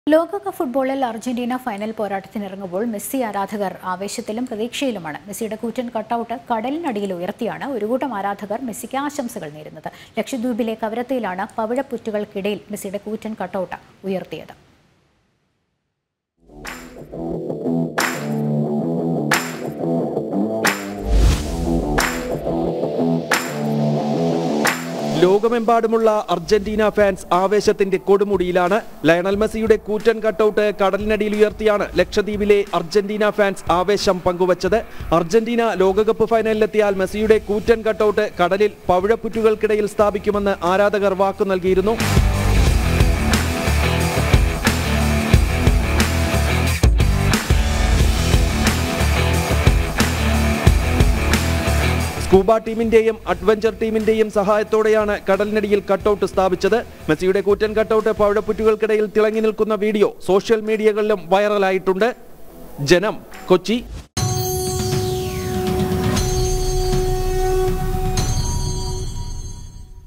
ലോകകപ്പ് ഫുട്ബോളിൽ Argentina final പോരാട്ടത്തിനിറങ്ങുമ്പോൾ Messi ആരാധകർ ആവേശത്തിലും പ്രതീക്ഷയിലുമാണ് മെസ്സിയുടെ കൂറ്റൻ കട്ടൗട്ട് കടലിനടിയിൽ ഉയർത്തിയാണ് ഒരു കൂട്ടം ആരാധകർ മെസ്സിക്ക് ആശംസകൾ നേരുന്നത് ലക്ഷദ്വീപിലെ കവരത്തിയിലാണ് പവിഴപ്പുറ്റുകൾക്കിടയിൽ മെസ്സിയുടെ കൂറ്റൻ കട്ടൗട്ട് ഉയർത്തിയത് ലോകമെമ്പാടുമുള്ള അർജന്റീന ഫാൻസ് ആവേശത്തിന്റെ കൊടുമുടിയിലാണ് ലയണൽ മെസ്സിയുടെ കൂറ്റൻ കട്ടൗട്ട് കടലിനടിയിൽ ഉയർത്തിയാണ് ലക്ഷദ്വീപിലെ അർജന്റീന ഫാൻസ് ആവേശം പങ്കുവച്ചത് അർജന്റീന ലോകകപ്പ് ഫൈനലിലെത്തിയാൽ മെസ്സിയുടെ കൂറ്റൻ കട്ടൗട്ട് കടലിൽ പവിഴപ്പുറ്റുകൾക്കിടയിൽ സ്ഥാപിക്കുമെന്ന് ആരാധകർ വാക്കു നൽകിയിരുന്നു സ്കൂബ ടീമിന്റെയും അഡ്വഞ്ചർ ടീമിന്റെയും സഹായത്തോടെയാണ് കടലിനടിയിൽ കട്ടൗട്ട് സ്ഥാപിച്ചത് മെസ്സിയുടെ കൂറ്റൻ കട്ടൗട്ട് പവിഴപ്പുറ്റുകൾക്കിടയിൽ തിളങ്ങി നിൽക്കുന്ന വീഡിയോ സോഷ്യൽ മീഡിയകളിലും വൈറലായിട്ടുണ്ട് ജനം കൊച്ചി